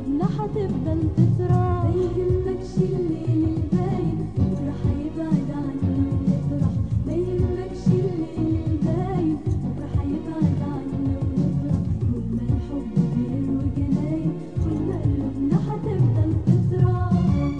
قلوبنا هتفضل تسرح ما يهمكش الليل الباين بكرة هيبعد عنا ونفرح ما يهمكش الليل الباين بكرة هيبعد عنا ونفرح طول ما الحب بيروي جناين طول ما قلوبنا هتفضل تسرح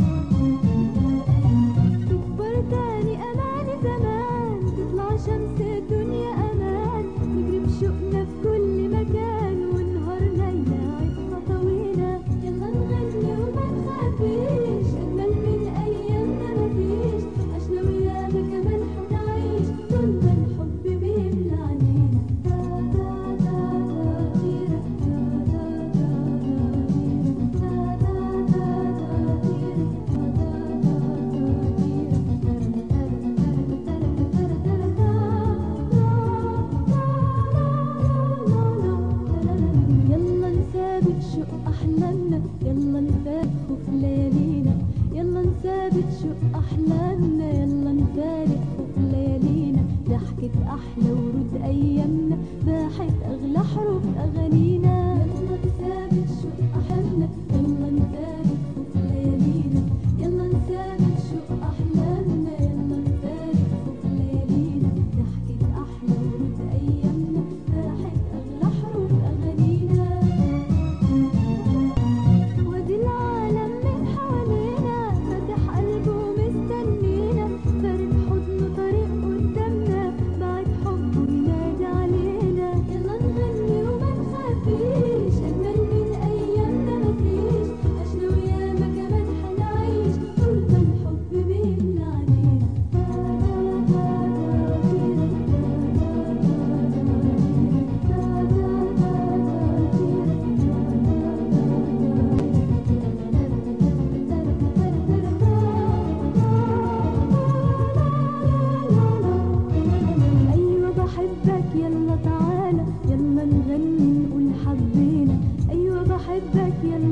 تكبر تاني أماني زمان تطلع شمس الدنيا أمان نجري بشوقنا في كل مكان ونهارنا يلاعب خطوينا يلا نغني وما نخافيش أجمل من أيامنا مفيش عشنا ويانا كمان حنعيش طول ما الحب بيملى علينا دا دا دا دا ديرة دا دا دا دا ديرة دا دا دا دا ديرة يلا نثابت شوق أحلامنا يلا نفارق خوف ليالينا يلا نثابت شوق أحلامنا يلا نفارق خوف ليالينا ضحكة أحلى ورود أيامنا باحت أغلى حروف أغانينا يلا نثابت شوق أحلامنا يلا نفارق خوف ليالينا يلا نثابت شوق أحلامنا يلا نفارق خوف ليالينا ضحكة أحلى ورود أيامنا باحت أغلى حروف أغانينا وادي العالم من حوالينا فاتح قلبه مستنينا فارد حضنه طريق قدامنا بعد حبه ينادي علينا يلا نغني وما نخافيش أجمل من أيامنا مفيش عشنا وياما كمان حنعيش طول ما الحب بيملى علينا أيوة بحبك يلا تعالى يلا نغني نقول حبينا أيوة بحبك يلا